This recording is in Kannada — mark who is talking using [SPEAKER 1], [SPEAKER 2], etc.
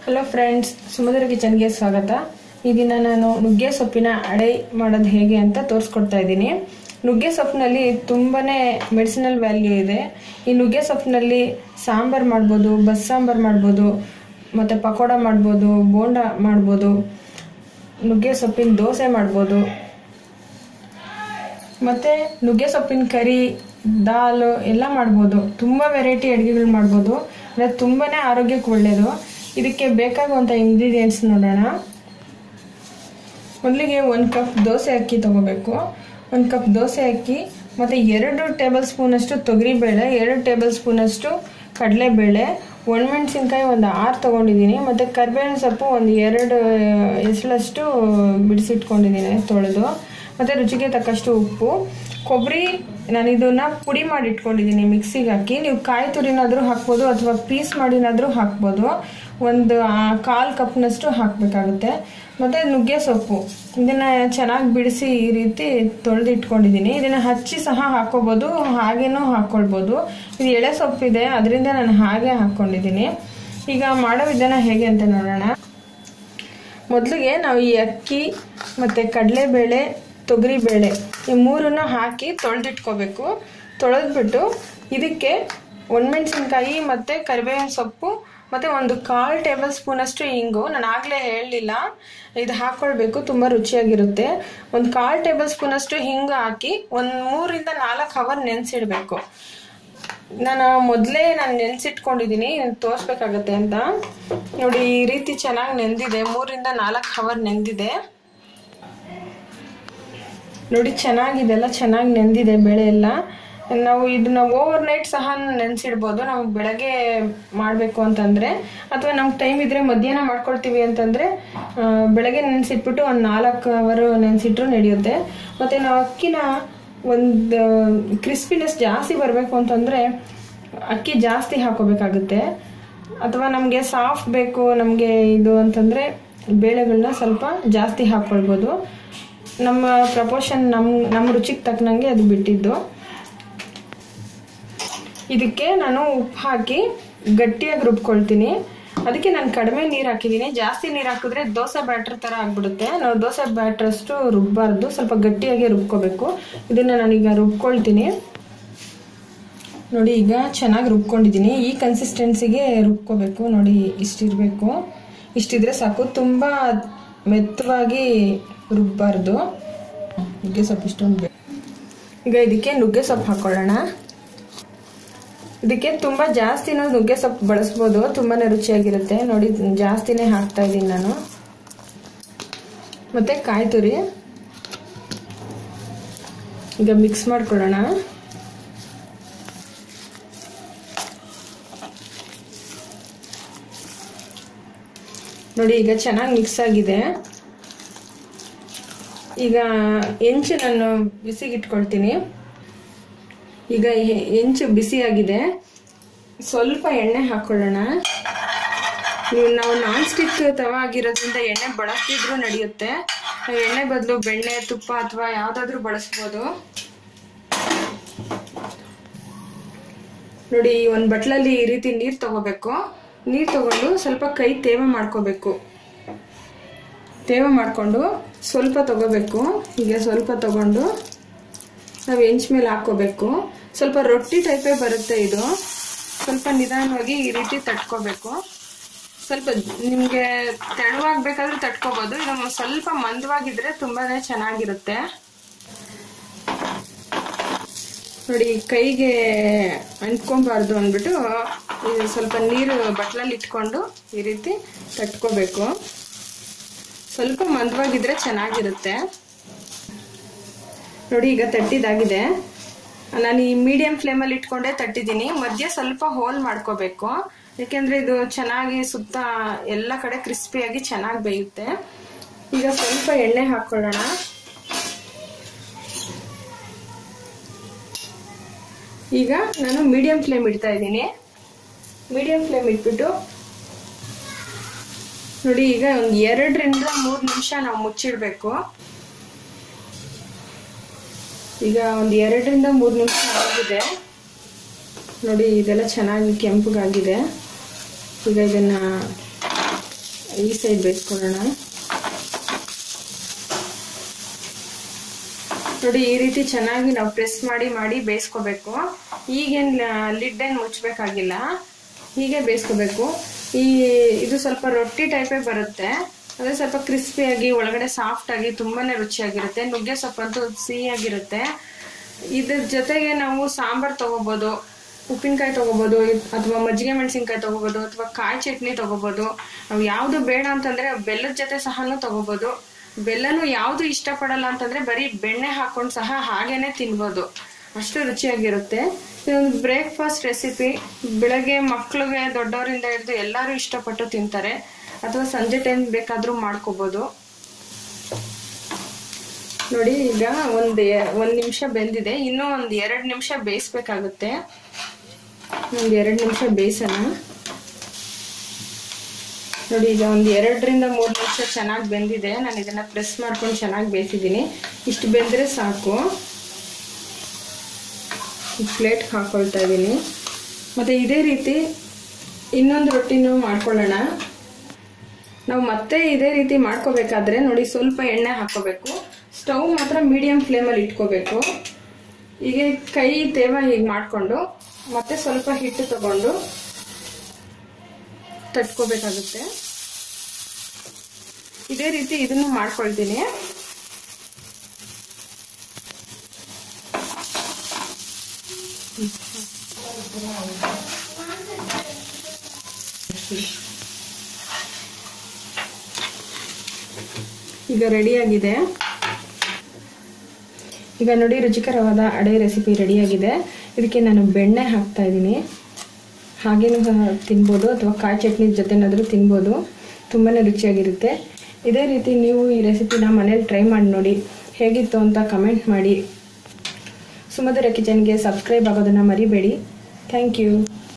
[SPEAKER 1] ಹಲೋ ಫ್ರೆಂಡ್ಸ್ ಸುಮಧುರ ಕಿಚನ್ಗೆ ಸ್ವಾಗತ ಈ ದಿನ ನಾನು ನುಗ್ಗೆ ಸೊಪ್ಪಿನ ಅಡೆ ಮಾಡೋದು ಹೇಗೆ ಅಂತ ತೋರಿಸ್ಕೊಡ್ತಾ ಇದ್ದೀನಿ ನುಗ್ಗೆ ಸೊಪ್ಪಿನಲ್ಲಿ ತುಂಬಾನೇ ಮೆಡಿಸಿನಲ್ ವ್ಯಾಲ್ಯೂ ಇದೆ ಈ ನುಗ್ಗೆ ಸೊಪ್ಪಿನಲ್ಲಿ ಸಾಂಬಾರ್ ಮಾಡ್ಬೋದು ಬಸ್ ಸಾಂಬಾರ್ ಮಾಡ್ಬೋದು ಮತ್ತು ಪಕೋಡ ಮಾಡ್ಬೋದು ಬೋಂಡ ಮಾಡ್ಬೋದು ನುಗ್ಗೆ ಸೊಪ್ಪಿನ ದೋಸೆ ಮಾಡ್ಬೋದು ಮತ್ತು ನುಗ್ಗೆ ಸೊಪ್ಪಿನ ಕರಿ ದಾಲ್ ಎಲ್ಲ ಮಾಡ್ಬೋದು ತುಂಬ ವೆರೈಟಿ ಅಡುಗೆಗಳು ಮಾಡ್ಬೋದು ಅಂದರೆ ತುಂಬಾ ಆರೋಗ್ಯಕ್ಕೆ ಒಳ್ಳೆಯದು ಇದಕ್ಕೆ ಬೇಕಾಗುವಂಥ ಇಂಗ್ರೀಡಿಯೆಂಟ್ಸ್ ನೋಡೋಣ ಮೊದಲಿಗೆ ಒಂದು ಕಪ್ ದೋಸೆ ಅಕ್ಕಿ ತಗೋಬೇಕು ಒಂದು ಕಪ್ ದೋಸೆ ಅಕ್ಕಿ ಮತ್ತು ಎರಡು ಟೇಬಲ್ ಸ್ಪೂನಷ್ಟು ತೊಗರಿಬೇಳೆ ಎರಡು ಟೇಬಲ್ ಸ್ಪೂನಷ್ಟು ಕಡಲೆಬೇಳೆ ಒಣಮೆಣಸಿನ್ಕಾಯಿ ಒಂದು ಆರು ತೊಗೊಂಡಿದ್ದೀನಿ ಮತ್ತು ಕರಿಬೇವಿನ ಸೊಪ್ಪು ಒಂದು ಎರಡು ಎಸಳಷ್ಟು ಬಿಡಿಸಿಟ್ಕೊಂಡಿದ್ದೀನಿ ತೊಳೆದು ಮತ್ತು ರುಚಿಗೆ ತಕ್ಕಷ್ಟು ಉಪ್ಪು ಕೊಬ್ಬರಿ ನಾನು ಇದನ್ನ ಪುಡಿ ಮಾಡಿ ಇಟ್ಕೊಂಡಿದ್ದೀನಿ ಮಿಕ್ಸಿಗೆ ಹಾಕಿ ನೀವು ಕಾಯಿ ತುರಿನಾದರೂ ಹಾಕ್ಬೋದು ಅಥವಾ ಪೀಸ್ ಮಾಡಿನಾದರೂ ಹಾಕ್ಬೋದು ಒಂದು ಕಾಲು ಕಪ್ನಷ್ಟು ಹಾಕಬೇಕಾಗುತ್ತೆ ಮತ್ತು ನುಗ್ಗೆ ಸೊಪ್ಪು ಇದನ್ನು ಚೆನ್ನಾಗಿ ಬಿಡಿಸಿ ಈ ರೀತಿ ತೊಳೆದು ಇಟ್ಕೊಂಡಿದ್ದೀನಿ ಇದನ್ನು ಹಚ್ಚಿ ಸಹ ಹಾಕ್ಕೋಬೋದು ಹಾಗೇನೂ ಹಾಕ್ಕೊಳ್ಬೋದು ಇದು ಎಳೆ ಸೊಪ್ಪಿದೆ ಅದರಿಂದ ನಾನು ಹಾಗೆ ಹಾಕ್ಕೊಂಡಿದ್ದೀನಿ ಈಗ ಮಾಡೋ ವಿಧಾನ ಹೇಗೆ ಅಂತ ನೋಡೋಣ ಮೊದಲಿಗೆ ನಾವು ಈ ಅಕ್ಕಿ ಮತ್ತು ಕಡಲೆಬೇಳೆ ತೊಗರಿಬೇಳೆ ಈ ಮೂರನ್ನು ಹಾಕಿ ತೊಳೆದಿಟ್ಕೋಬೇಕು ತೊಳೆದ್ಬಿಟ್ಟು ಇದಕ್ಕೆ ಒಣಮೆಣಸಿನ್ಕಾಯಿ ಮತ್ತು ಕರಿಬೇವಿನ ಸೊಪ್ಪು ಮತ್ತು ಒಂದು ಕಾಲು ಟೇಬಲ್ ಸ್ಪೂನಷ್ಟು ಹಿಂಗು ನಾನು ಆಗಲೇ ಹೇಳಲಿಲ್ಲ ಇದು ಹಾಕ್ಕೊಳ್ಬೇಕು ತುಂಬ ರುಚಿಯಾಗಿರುತ್ತೆ ಒಂದು ಕಾಲು ಟೇಬಲ್ ಸ್ಪೂನಷ್ಟು ಹಿಂಗು ಹಾಕಿ ಒಂದು ಮೂರಿಂದ ನಾಲ್ಕು ಅವರ್ ನೆನೆಸಿಡಬೇಕು ನಾನು ಮೊದಲೇ ನಾನು ನೆನೆಸಿಟ್ಕೊಂಡಿದ್ದೀನಿ ತೋರಿಸ್ಬೇಕಾಗತ್ತೆ ಅಂತ ನೋಡಿ ಈ ರೀತಿ ಚೆನ್ನಾಗಿ ನೆಂದಿದೆ ಮೂರಿಂದ ನಾಲ್ಕು ಅವರ್ ನೆಂದಿದೆ ನೋಡಿ ಚೆನ್ನಾಗಿದೆಲ್ಲ ಚೆನ್ನಾಗಿ ನೆಂದಿದೆ ಬೆಳೆ ಎಲ್ಲ ನಾವು ಇದನ್ನ ಓವರ್ ನೈಟ್ ಸಹ ನೆನೆಸಿಡ್ಬೋದು ನಾವು ಬೆಳಗ್ಗೆ ಮಾಡಬೇಕು ಅಂತಂದರೆ ಅಥವಾ ನಮ್ಗೆ ಟೈಮ್ ಇದ್ದರೆ ಮಧ್ಯಾಹ್ನ ಮಾಡ್ಕೊಳ್ತೀವಿ ಅಂತಂದರೆ ಬೆಳಗ್ಗೆ ನೆನೆಸಿಟ್ಬಿಟ್ಟು ಒಂದು ನಾಲ್ಕು ಅವರು ನೆನೆಸಿಟ್ರು ನಡೆಯುತ್ತೆ ಮತ್ತು ನಾವು ಅಕ್ಕಿನ ಒಂದು ಕ್ರಿಸ್ಪಿನೆಸ್ ಜಾಸ್ತಿ ಬರಬೇಕು ಅಂತಂದರೆ ಅಕ್ಕಿ ಜಾಸ್ತಿ ಹಾಕೋಬೇಕಾಗುತ್ತೆ ಅಥವಾ ನಮಗೆ ಸಾಫ್ಟ್ ಬೇಕು ನಮಗೆ ಇದು ಅಂತಂದರೆ ಬೇಳೆಗಳನ್ನ ಸ್ವಲ್ಪ ಜಾಸ್ತಿ ಹಾಕ್ಕೊಳ್ಬೋದು ನಮ್ಮ ಪ್ರಪೋರ್ಷನ್ ನಮ್ಮ ನಮ್ಮ ರುಚಿಗೆ ತಕ್ಕನಂಗೆ ಅದು ಬಿಟ್ಟಿದ್ದು ಇದಕ್ಕೆ ನಾನು ಉಪ್ಪು ಹಾಕಿ ಗಟ್ಟಿಯಾಗಿ ರುಬ್ಕೊಳ್ತೀನಿ ಅದಕ್ಕೆ ನಾನು ಕಡಿಮೆ ನೀರು ಹಾಕಿದ್ದೀನಿ ಜಾಸ್ತಿ ನೀರು ಹಾಕಿದ್ರೆ ದೋಸೆ ಬ್ಯಾಟ್ರ್ ಥರ ಆಗಿಬಿಡುತ್ತೆ ನಾವು ದೋಸೆ ಬ್ಯಾಟ್ರಷ್ಟು ರುಬ್ಬಾರ್ದು ಸ್ವಲ್ಪ ಗಟ್ಟಿಯಾಗಿ ರುಬ್ಕೋಬೇಕು ಇದನ್ನು ನಾನೀಗ ರುಬ್ಕೊಳ್ತೀನಿ ನೋಡಿ ಈಗ ಚೆನ್ನಾಗಿ ರುಬ್ಕೊಂಡಿದ್ದೀನಿ ಈ ಕನ್ಸಿಸ್ಟೆನ್ಸಿಗೆ ರುಬ್ಕೋಬೇಕು ನೋಡಿ ಇಷ್ಟಿರಬೇಕು ಇಷ್ಟಿದ್ರೆ ಸಾಕು ತುಂಬ ಮೆತ್ತವಾಗಿ ರುಬ್ಬಾರ್ದು ನುಗ್ಗೆ ಸೊಪ್ಪು ಇಷ್ಟೊಂದು ಈಗ ಇದಕ್ಕೆ ನುಗ್ಗೆ ಸೊಪ್ಪು ಹಾಕೊಳ್ಳೋಣ ಇದಕ್ಕೆ ತುಂಬ ಜಾಸ್ತಿನೂ ನುಗ್ಗೆ ಸೊಪ್ಪು ಬಳಸ್ಬೋದು ತುಂಬಾ ರುಚಿಯಾಗಿರುತ್ತೆ ನೋಡಿ ಜಾಸ್ತಿನೇ ಹಾಕ್ತಾ ಇದ್ದೀನಿ ನಾನು ಮತ್ತೆ ಕಾಯಿ ತುರಿ ಈಗ ಮಿಕ್ಸ್ ಮಾಡ್ಕೊಳ್ಳೋಣ ನೋಡಿ ಈಗ ಚೆನ್ನಾಗಿ ಮಿಕ್ಸ್ ಆಗಿದೆ ಈಗ ಹೆಂಚು ನಾನು ಬಿಸಿಗೆ ಇಟ್ಕೊಳ್ತೀನಿ ಈಗ ಹೆಂಚು ಬಿಸಿಯಾಗಿದೆ ಸ್ವಲ್ಪ ಎಣ್ಣೆ ಹಾಕೊಳ್ಳೋಣ ನೀವು ನಾವು ನಾನ್ ಸ್ಟಿಕ್ ತವ ಆಗಿರೋದ್ರಿಂದ ಎಣ್ಣೆ ಬಳಸ್ತಿದ್ರು ನಡೆಯುತ್ತೆ ಎಣ್ಣೆ ಬದಲು ಬೆಣ್ಣೆ ತುಪ್ಪ ಅಥವಾ ಯಾವುದಾದ್ರೂ ಬಳಸ್ಬೋದು ನೋಡಿ ಒಂದು ಬಟ್ಲಲ್ಲಿ ಈ ರೀತಿ ನೀರು ತಗೋಬೇಕು ನೀರು ತಗೊಂಡು ಸ್ವಲ್ಪ ಕೈ ತೇವ ಮಾಡ್ಕೋಬೇಕು ತೇವ ಮಾಡಿಕೊಂಡು ಸ್ವಲ್ಪ ತಗೋಬೇಕು ಹೀಗೆ ಸ್ವಲ್ಪ ತಗೊಂಡು ನಾವು ಹೆಂಚ್ ಮೇಲೆ ಹಾಕೋಬೇಕು ಸ್ವಲ್ಪ ರೊಟ್ಟಿ ಟೈಪೇ ಬರುತ್ತೆ ಇದು ಸ್ವಲ್ಪ ನಿಧಾನವಾಗಿ ಈ ರೀತಿ ತಟ್ಕೋಬೇಕು ಸ್ವಲ್ಪ ನಿಮಗೆ ತೆಳುವಾಗಬೇಕಾದ್ರೂ ತಟ್ಕೋಬೋದು ಇದು ಸ್ವಲ್ಪ ಮಂದವಾಗಿದ್ರೆ ತುಂಬಾ ಚೆನ್ನಾಗಿರುತ್ತೆ ನೋಡಿ ಕೈಗೆ ಅಂಟ್ಕೊಬಾರ್ದು ಅಂದ್ಬಿಟ್ಟು ಸ್ವಲ್ಪ ನೀರು ಬಟ್ಲಲ್ಲಿ ಇಟ್ಕೊಂಡು ಈ ರೀತಿ ತಟ್ಕೋಬೇಕು ಸ್ವಲ್ಪ ಮಂದವಾಗಿದ್ರೆ ಚೆನ್ನಾಗಿರುತ್ತೆ ನೋಡಿ ಈಗ ತಟ್ಟಿದಾಗಿದೆ ನಾನು ಈ ಮೀಡಿಯಂ ಫ್ಲೇಮಲ್ಲಿ ಇಟ್ಕೊಂಡೇ ತಟ್ಟಿದ್ದೀನಿ ಮಧ್ಯೆ ಸ್ವಲ್ಪ ಹೋಲ್ ಮಾಡ್ಕೋಬೇಕು ಯಾಕೆಂದ್ರೆ ಇದು ಚೆನ್ನಾಗಿ ಸುತ್ತ ಎಲ್ಲ ಕಡೆ ಕ್ರಿಸ್ಪಿಯಾಗಿ ಚೆನ್ನಾಗಿ ಬೇಯುತ್ತೆ ಈಗ ಸ್ವಲ್ಪ ಎಣ್ಣೆ ಹಾಕೊಳ್ಳೋಣ ಈಗ ನಾನು ಮೀಡಿಯಂ ಫ್ಲೇಮ್ ಇಡ್ತಾ ಇದ್ದೀನಿ ಮೀಡಿಯಂ ಫ್ಲೇಮ್ ಇಟ್ಬಿಟ್ಟು ನೋಡಿ ಈಗ ಒಂದು ಎರಡರಿಂದ ಮೂರು ನಿಮಿಷ ನಾವು ಮುಚ್ಚಿಡ್ಬೇಕು ಈಗ ಒಂದು ಎರಡರಿಂದ ಮೂರು ನಿಮಿಷ ಆಗಿದೆ ನೋಡಿ ಇದೆಲ್ಲ ಚೆನ್ನಾಗಿ ಕೆಂಪಗಾಗಿದೆ ಈಗ ಇದನ್ನು ಈ ಸೈಡ್ ಬೇಯಿಸ್ಕೊಳ್ಳೋಣ ನೋಡಿ ಈ ರೀತಿ ಚೆನ್ನಾಗಿ ನಾವು ಪ್ರೆಸ್ ಮಾಡಿ ಮಾಡಿ ಬೇಯಿಸ್ಕೋಬೇಕು ಈಗೇನು ಲಿಡ್ ಏನು ಮುಚ್ಚಬೇಕಾಗಿಲ್ಲ ಹೀಗೆ ಬೇಯಿಸ್ಕೋಬೇಕು ಈ ಇದು ಸ್ವಲ್ಪ ರೊಟ್ಟಿ ಟೈಪೇ ಬರುತ್ತೆ ಅದೇ ಸ್ವಲ್ಪ ಕ್ರಿಸ್ಪಿಯಾಗಿ ಒಳಗಡೆ ಸಾಫ್ಟ್ ಆಗಿ ತುಂಬಾನೇ ರುಚಿಯಾಗಿರುತ್ತೆ ನುಗ್ಗೆ ಸೊಪ್ಪಂತೂ ಸಿಹಿಯಾಗಿರುತ್ತೆ ಇದ್ರ ಜೊತೆಗೆ ನಾವು ಸಾಂಬಾರ್ ತಗೋಬೋದು ಉಪ್ಪಿನಕಾಯಿ ತಗೋಬೋದು ಅಥವಾ ಮಜ್ಜಿಗೆ ಮೆಣಸಿನ್ಕಾಯಿ ತಗೋಬೋದು ಅಥವಾ ಕಾಯಿ ಚಟ್ನಿ ತಗೋಬೋದು ನಾವು ಯಾವುದು ಬೇಡ ಅಂತಂದ್ರೆ ಬೆಲ್ಲದ ಜೊತೆ ಸಹನೂ ತಗೋಬೋದು ಬೆಲ್ಲನೂ ಯಾವುದು ಇಷ್ಟಪಡಲ್ಲ ಅಂತಂದ್ರೆ ಬರೀ ಬೆಣ್ಣೆ ಹಾಕೊಂಡು ಸಹ ಹಾಗೇನೆ ತಿನ್ಬೋದು ಅಷ್ಟು ರುಚಿಯಾಗಿರುತ್ತೆ ಇದೊಂದು ಬ್ರೇಕ್ಫಾಸ್ಟ್ ರೆಸಿಪಿ ಬೆಳಗ್ಗೆ ಮಕ್ಳಿಗೆ ದೊಡ್ಡವರಿಂದ ಹಿಡಿದು ಎಲ್ಲರೂ ಇಷ್ಟಪಟ್ಟು ತಿಂತಾರೆ ಅಥವಾ ಸಂಜೆ ಟೈಮ್ ಬೇಕಾದರೂ ಮಾಡ್ಕೋಬೋದು ನೋಡಿ ಈಗ ಒಂದು ಒಂದು ನಿಮಿಷ ಬೆಂದಿದೆ ಇನ್ನೂ ಒಂದು ಎರಡು ನಿಮಿಷ ಬೇಯಿಸ್ಬೇಕಾಗುತ್ತೆ ಒಂದು ಎರಡು ನಿಮಿಷ ಬೇಯಿಸೋಣ ನೋಡಿ ಈಗ ಒಂದು ಎರಡರಿಂದ ಮೂರು ನಿಮಿಷ ಚೆನ್ನಾಗಿ ಬೆಂದಿದೆ ನಾನು ಇದನ್ನ ಪ್ರೆಸ್ ಮಾಡ್ಕೊಂಡು ಚೆನ್ನಾಗಿ ಬೇಯಿಸಿದ್ದೀನಿ ಇಷ್ಟು ಬೆಂದರೆ ಸಾಕು ಪ್ಲೇಟ್ಗೆ ಹಾಕೊಳ್ತಾ ಇದ್ದೀನಿ ಮತ್ತು ಇದೇ ರೀತಿ ಇನ್ನೊಂದು ರೊಟ್ಟಿನೂ ಮಾಡ್ಕೊಳ್ಳೋಣ ನಾವು ಮತ್ತೆ ಇದೇ ರೀತಿ ಮಾಡ್ಕೋಬೇಕಾದ್ರೆ ನೋಡಿ ಸ್ವಲ್ಪ ಎಣ್ಣೆ ಹಾಕೋಬೇಕು ಸ್ಟವ್ ಮಾತ್ರ ಮೀಡಿಯಂ ಫ್ಲೇಮಲ್ಲಿ ಇಟ್ಕೋಬೇಕು ಹೀಗೆ ಕೈ ತೇವ ಹೀಗೆ ಮಾಡಿಕೊಂಡು ಮತ್ತೆ ಸ್ವಲ್ಪ ಹಿಟ್ಟು ತಗೊಂಡು ತಟ್ಕೋಬೇಕಾಗುತ್ತೆ ಇದೇ ರೀತಿ ಇದನ್ನು ಮಾಡ್ಕೊಳ್ತೀನಿ ಈಗ ರೆಡಿಯಾಗಿದೆ ಈಗ ನೋಡಿ ರುಚಿಕರವಾದ ಅಡೆ ರೆಸಿಪಿ ರೆಡಿಯಾಗಿದೆ ಇದಕ್ಕೆ ನಾನು ಬೆಣ್ಣೆ ಹಾಕ್ತಾ ಇದ್ದೀನಿ ಹಾಗೇನೂ ಸಹ ತಿನ್ಬೋದು ಅಥವಾ ಕಾಯಿ ಚಟ್ನಿ ಜೊತೆನಾದರೂ ತಿನ್ಬೋದು ತುಂಬಾ ರುಚಿಯಾಗಿರುತ್ತೆ ಇದೇ ರೀತಿ ನೀವು ಈ ರೆಸಿಪಿನ ಮನೇಲಿ ಟ್ರೈ ಮಾಡಿ ನೋಡಿ ಹೇಗಿತ್ತು ಅಂತ ಕಮೆಂಟ್ ಮಾಡಿ ಸುಮಧುರ ಕಿಚನ್ಗೆ ಸಬ್ಸ್ಕ್ರೈಬ್ ಆಗೋದನ್ನು ಮರಿಬೇಡಿ ಥ್ಯಾಂಕ್ ಯು